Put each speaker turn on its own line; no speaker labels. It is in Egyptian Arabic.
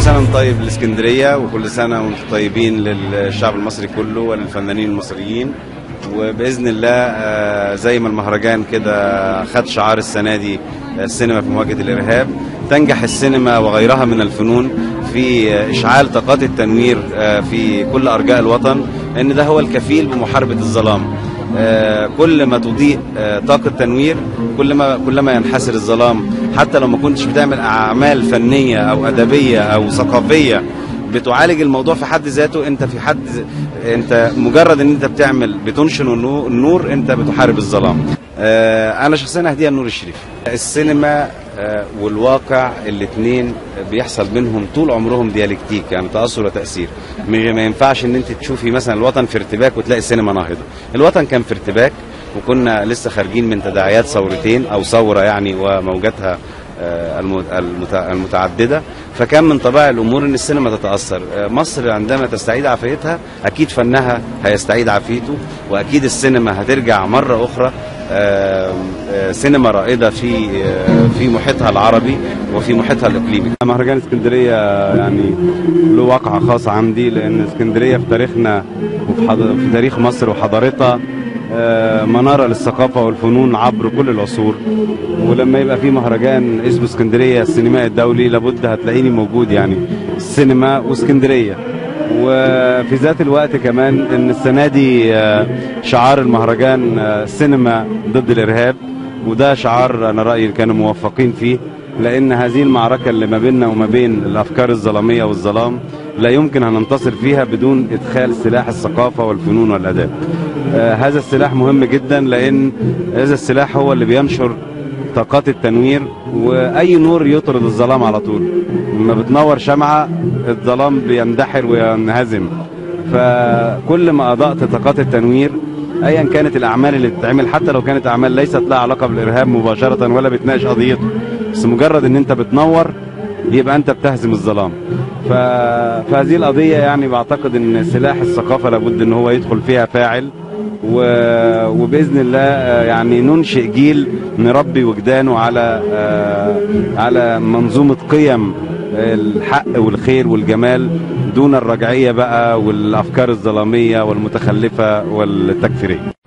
سنة وانت طيب لاسكندرية وكل سنة وانتم طيبين للشعب المصري كله وللفنانين المصريين وبإذن الله آه، زي ما المهرجان كده خد شعار السنة دي آه، السينما في مواجهة الإرهاب تنجح السينما وغيرها من الفنون في آه، إشعال طاقات التنوير آه، في كل أرجاء الوطن لأن ده هو الكفيل بمحاربة الظلام آه، كل ما تضيء آه، طاقة تنوير كل ما كلما ينحسر الظلام حتى لو ما كنتش بتعمل أعمال فنية أو أدبية أو ثقافية بتعالج الموضوع في حد ذاته انت في حد انت مجرد ان انت بتعمل بتنشن النو- النور انت بتحارب الظلام آه، انا شخصيا اهديها النور الشريف السينما آه، والواقع الاثنين بيحصل بينهم طول عمرهم ديالكتيك يعني تاثر وتاثير مش- ما ينفعش ان انت تشوفي مثلا الوطن في ارتباك وتلاقي السينما ناهضه الوطن كان في ارتباك وكنا لسه خارجين من تداعيات ثورتين او ثوره يعني وموجاتها آه، الم- المت- المتعدده فكان من طبيعي الامور ان السينما تتاثر آه، مصر عندما تستعيد عافيتها اكيد فنها هيستعيد عافيته واكيد السينما هترجع مره اخرى آه، آه، سينما رائده في آه، في محيطها العربي وفي محيطها الاقليمي
مهرجان اسكندريه يعني له وقعه خاصه عندي لان اسكندريه في تاريخنا وفي حض... في تاريخ مصر وحضارتها آه، مناره للثقافه والفنون عبر كل العصور ولما يبقى في مهرجان اسمه اسكندريه السينمائي الدولي لابد هتلاقيني موجود يعني السينما واسكندريه وفي ذات الوقت كمان ان السنه دي آه، شعار المهرجان آه، سينما ضد الارهاب وده شعار انا رايي كانوا موفقين فيه لان هذه المعركه اللي ما بيننا وما بين الافكار الظلاميه والظلام لا يمكن ان ننتصر فيها بدون ادخال سلاح الثقافه والفنون والاداب. آه هذا السلاح مهم جدا لان هذا السلاح هو اللي بينشر طاقات التنوير واي نور يطرد الظلام على طول. لما بتنور شمعه الظلام بيندحر وينهزم. فكل ما اضأت طاقات التنوير ايا كانت الاعمال اللي بتتعمل حتى لو كانت اعمال ليست لها علاقه بالارهاب مباشره ولا بتناقش قضيته بس مجرد ان انت بتنور يبقى انت بتهزم الظلام ف... فهذه القضيه يعني بعتقد ان سلاح الثقافه لابد ان هو يدخل فيها فاعل و... وباذن الله آه، يعني ننشئ جيل نربي وجدانه على آه، على منظومه قيم الحق والخير والجمال دون الرجعيه بقى والافكار الظلاميه والمتخلفه والتكفيريه